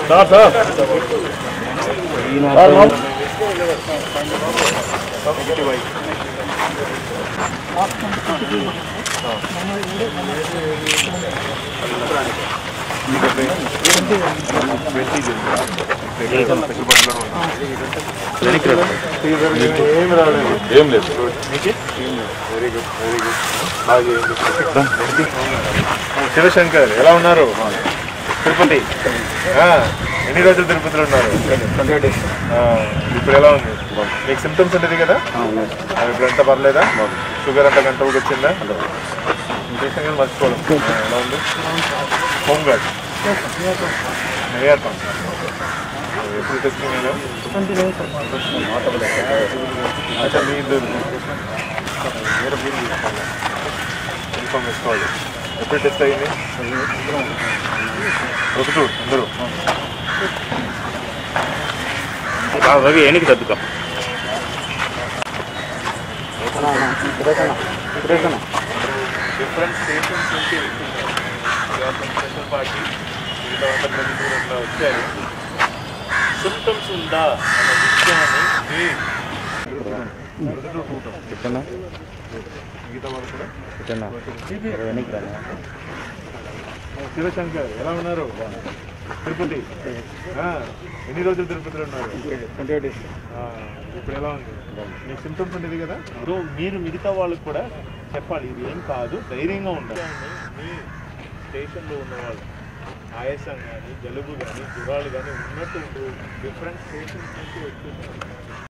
ఏం రాలేదు ఏం లేదు వెరీ గుడ్ వెరీ గుడ్ బాగా శివశంకర్ ఎలా ఉన్నారు తిరుపతి ఆ, ఎన్ని రోజులు తిరుపతిలో ఉన్నారు ఆ, ఇప్పుడు ఎలా ఉంది మీకు సిమ్టమ్స్ ఉంటుంది కదా ఆ, ఇప్పుడు ఎంత పర్లేదా షుగర్ అంతా కంట్రోల్కి వచ్చిందా ఇంజక్షన్ కానీ మర్చిపోవడం ఆ, ఎలా ఉంది హోమ్ గార్డ్ నేర్పం ఎప్పుడు టెస్టింగ్ అయినా అచ్చా మీ ఇద్దరు ఇన్ఫామ్ వేసుకోవాలి ఎప్పుడు టెస్ట్ అయ్యింది ఒకటి అందరూ రవి ఎన్నికి సర్దుకో డిఫరెంట్ స్టేషన్స్ నుంచి స్పెషల్ పార్టీ మిగతా వంద మంది కూడా అట్లా వచ్చారు సిమ్టమ్స్ ఉందా అనే విషయాన్ని చెప్పన్నా మిగతా వాళ్ళు కూడా చెప్పన్నా ఎన్నికి రాని శివశంకర్ ఎలా ఉన్నారు తిరుపతి ఆ, ఎన్ని రోజులు తిరుపతిలో ఉన్నారు ఆ, ఇప్పుడు ఎలా ఉంది మీకు సిమ్టమ్స్ ఉండేది కదా ఇప్పుడు మీరు మిగతా వాళ్ళకి కూడా చెప్పాలి ఇది ఏం కాదు ధైర్యంగా ఉండాలి మీ స్టేషన్లో ఉన్నవాళ్ళు ఆయాసం కానీ జలుబు కానీ జ్వరాలు కానీ ఉన్నట్టు డిఫరెంట్ స్టేషన్స్ నుంచి వచ్చి